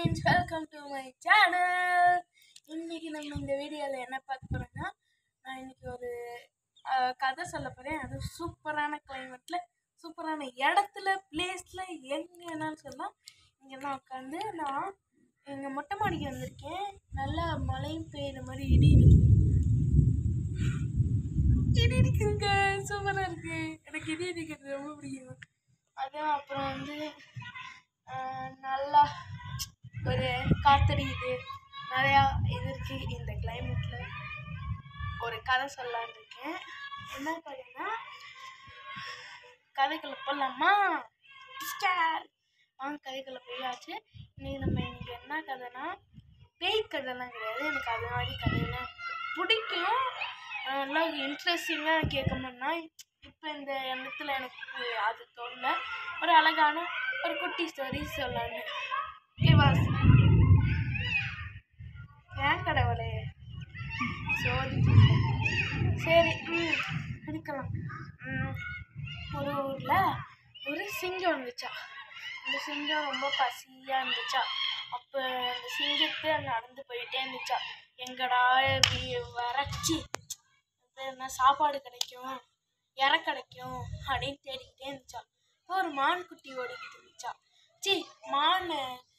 friends welcome to my channel இன்னைக்கு நம்ம இந்த வீடியோவில் என்ன பார்க்க போகிறோம்னா நான் இன்னைக்கு ஒரு அஹ், கதை சொல்ல போகிறேன் அது சூப்பரான கிளைமேட்டில் சூப்பரான இடத்துல பிளேஸில் எங்கேனாலும் சொல்லலாம் இங்கே தான் உட்காந்து நான் எங்கள் மொட்டை மாடிக்கு வந்திருக்கேன் நல்லா மழையும் பெய்யுற மாதிரி இடி இடிக்குது இடி இடிக்குதுங்க சூப்பராக இருக்குது எனக்கு இடி இடிக்கிறது ரொம்ப பிடிக்கும் அதான் அப்புறம் வந்து ஆஹ், நல்லா ஒரு காத்தடிக்குது நிறையா இது இருக்குது இந்த கிளைமேட்டில் ஒரு கதை சொல்லலான்னு இருக்கேன் என்ன கதைன்னா கதைக்குள்ள போகலாமா ஸ்டார் வாங்க கதைக்குள்ள போயாச்சு இன்னைக்கு நம்ம இன்னைக்கு என்ன கதைனா பேய் கதைலாம் கிடையாது எனக்கு அது மாதிரி கதையெல்லாம் பிடிக்கும் ஆஹ் நல்லா இன்ட்ரெஸ்டிங்காக கேட்கணும்னா இப்போ இந்த இடத்துல எனக்கு அது தோணல ஒரு அழகான ஒரு குட்டி ஸ்டோரி சொல்லலான்னு ஏவாஸ் ஏன் கடவுளே சோதி சரி ம் பிடிக்கலாம் ம், ஒரு ஊரில் ஒரு சிங்கம் இருந்துச்சா அந்த சிங்கம் ரொம்ப பசியாக இருந்துச்சா அப்போ அந்த சிங்கத்தை நடந்து போயிட்டே இருந்துச்சா எங்கடா இப்படி வறட்சி அது என்ன சாப்பாடு கிடைக்கும் இற கிடைக்கும் அப்படின்னு தேடிக்கிட்டே இருந்துச்சா அப்போ ஒரு மான் குட்டி ஓடிக்கிட்டு இருந்துச்சா சி மான்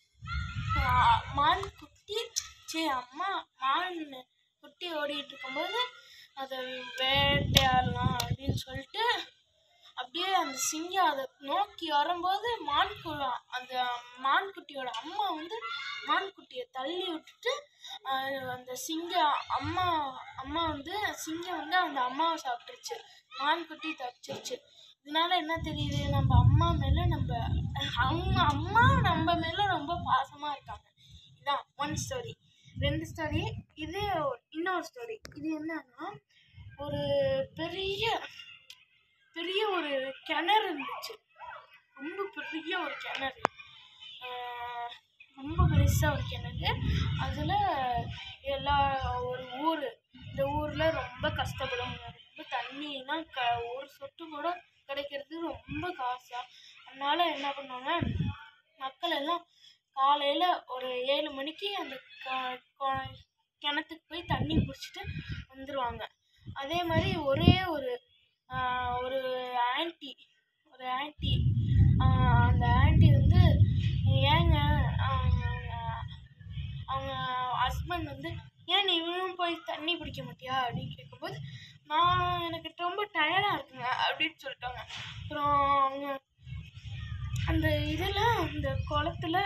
ஆ, மான் குட்டி சி அம்மா மான் குட்டி ஓடிட்டு இருக்கும்போது அதை வேட்டையாடலாம் அப்படின்னு சொல்லிட்டு அப்படியே அந்த சிங்கம் அதை நோக்கி வரும்போது மான் கு- அந்த மான்குட்டியோட அம்மா வந்து மான்குட்டியை தள்ளி விட்டுட்டு ஆஹ், அந்த சிங்கம் அம்மா அம்மா வந்து சிங்கம் வந்து அந்த அம்மாவை சாப்பிட்டுருச்சு மான்குட்டி தப்பிச்சிருச்சு இதனால என்ன தெரியுது நம்ம அம்மா மேலே நம்ம அவங்க அம்மா நம்ம மேலே ரொம்ப பாசமாக இருக்காங்க இதான் ஒன் ஸ்டோரி ரெண்டு ஸ்டோரி இது இன்னொரு ஸ்டோரி இது என்னன்னா ஒரு பெரிய பெரிய ஒரு கிணறு இருந்துச்சு ரொம்ப பெரிய ஒரு கிணறு ஆஹ் ரொம்ப பெருசாக ஒரு கிணறு அதில் எல்லா ஒரு ஊர் இந்த ஊரில் ரொம்ப கஷ்டப்படுவாங்க ரொம்ப தண்ணிலாம் க ஒரு சொட்டு கூட கிடைக்கிறது ரொம்ப காசா அதனால என்ன பண்ணுவாங்க மக்கள் எல்லாம் காலையில் ஒரு ஏழு மணிக்கு அந்த க- கொ- கிணத்துக்கு போய் தண்ணி பிடிச்சிட்டு வந்துடுவாங்க அதே மாதிரி ஒரே ஒரு ஆஹ், ஒரு ஆன்ட்டி ஒரு ஆன்ட்டி அந்த ஆன்ட்டி வந்து ஏங்க ஆஹ், அவங்க ஹஸ்பண்ட் வந்து ஏன் நீயும் போய் தண்ணி பிடிக்க மாட்டியா அப்படின்னு கேட்கும்போது நான் எனக்கு ரொம்ப டயர்டாக இருக்குங்க அப்படின்னு சொல்லிட்டாங்க அப்புறம் அவங்க அந்த இதில் அந்த குளத்துல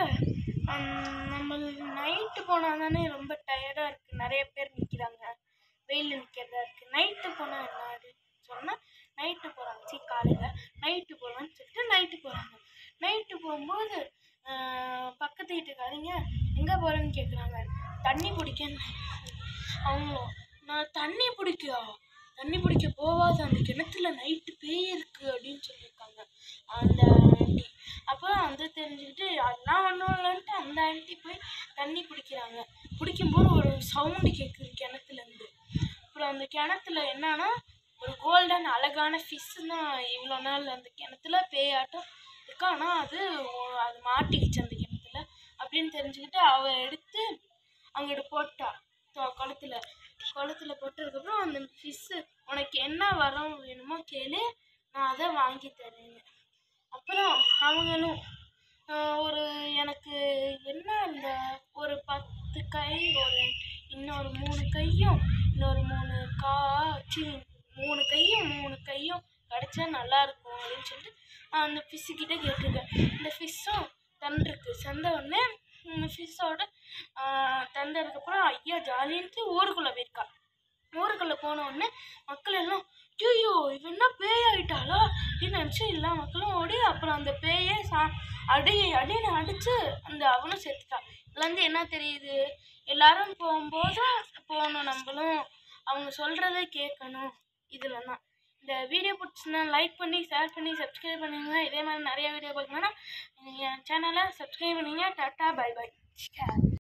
நம்ம நைட்டு போனால் தானே ரொம்ப டயர்டாக இருக்குது நிறைய பேர் நிற்கிறாங்க வெயில் நிற்கிறதா இருக்குது நைட்டு போனால் என்ன அப்படின்னு சொன்னால் நைட்டு போகிறாங்க சரி காலையில் நைட்டு போகலான்னு சொல்லிட்டு நைட்டு போகிறாங்க நைட்டு போகும்போது ஆஹ், பக்கத்து வீட்டுக்காரங்க எங்கே போகிறேன்னு கேட்குறாங்க தண்ணி பிடிக்கன்னு அவங்களும் நான் தண்ணி பிடிக்கா தண்ணி பிடிக்க போகாத அந்த கிணத்துல நைட்டு பேய் இருக்கு அப்படின்னு சொல்லியிருக்காங்க அந்த ஆண்டி அப்போ வந்து தெரிஞ்சுக்கிட்டு அதெல்லாம் ஒன்றும் இல்லைன்ட்டு அந்த ஆண்டி போய் தண்ணி பிடிக்கிறாங்க பிடிக்கும்போது ஒரு சவுண்டு கேட்குது கிணத்துலேருந்து அப்புறம் அந்த கிணத்துல என்னன்னா ஒரு கோல்டன் அழகான ஃபிஷ்ஷு தான் இவ்வளோ நாள் அந்த கிணத்துல பேயாட்டம் இருக்கு ஆனால் அது ஒ- அது மாட்டிக்கிச்சு அந்த கிணத்துல அப்படின்னு தெரிஞ்சுக்கிட்டு அவ எடுத்து அங்கிட்டு போட்டா தொ- குளத்துல குளத்துல போட்டதுக்கப்புறம் அந்த ஃபிஷ்ஷு உனக்கு என்ன வரம் வேணுமோ கேளு நான் அதை வாங்கி தரேன்னு அப்புறம் அவங்களும் ஆஹ், ஒரு எனக்கு என்ன இந்த ஒரு பத்து கை ஒரு இன்னொரு மூணு கையும் இன்னொரு மூணு கா சி மூணு கையும் மூணு கையும் கிடச்சா நல்லா இருக்கும் அப்படின்னு சொல்லிட்டு நான் அந்த ஃபிஷ்ஷு கிட்ட கேட்டிருக்கேன் இந்த ஃபிஷ்ஷும் தந்திருக்கு சந்த உடனே இந்த ஃபிஷ்ஷோட தந்ததுக்கப்புறம் ஐயா ஜாலின்ட்டு ஊருக்குள்ளே போயிருக்கா ஊருக்குள்ளே போன உடனே மக்கள் எல்லாம் ஐயோ இவ என்ன பேய் ஆயிட்டாளா அப்படின்னு நினச்சி எல்லா மக்களும் ஓடி அப்புறம் அந்த பேயை சா அடி அடின்னு அடித்து அந்த அவனும் செத்துட்டான் இதுலேருந்து என்ன தெரியுது எல்லாரும் போகும்போது போகணும் நம்மளும் அவங்க சொல்கிறத கேட்கணும் இதில் தான் இந்த வீடியோ பிடிச்சிருந்தா லைக் பண்ணி ஷேர் பண்ணி சப்ஸ்கிரைப் பண்ணுங்க இதே மாதிரி நிறைய வீடியோ பார்க்கணுன்னா என் சேனலை சப்ஸ்கிரைப் பண்ணுங்க டாட்டா பை பை